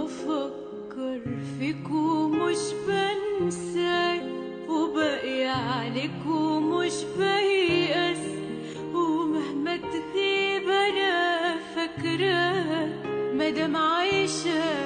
بفكر فيك ومش بنساك وباقي عليك ومش بيأس ومهما تغيب انا فاكراك مادام عايشة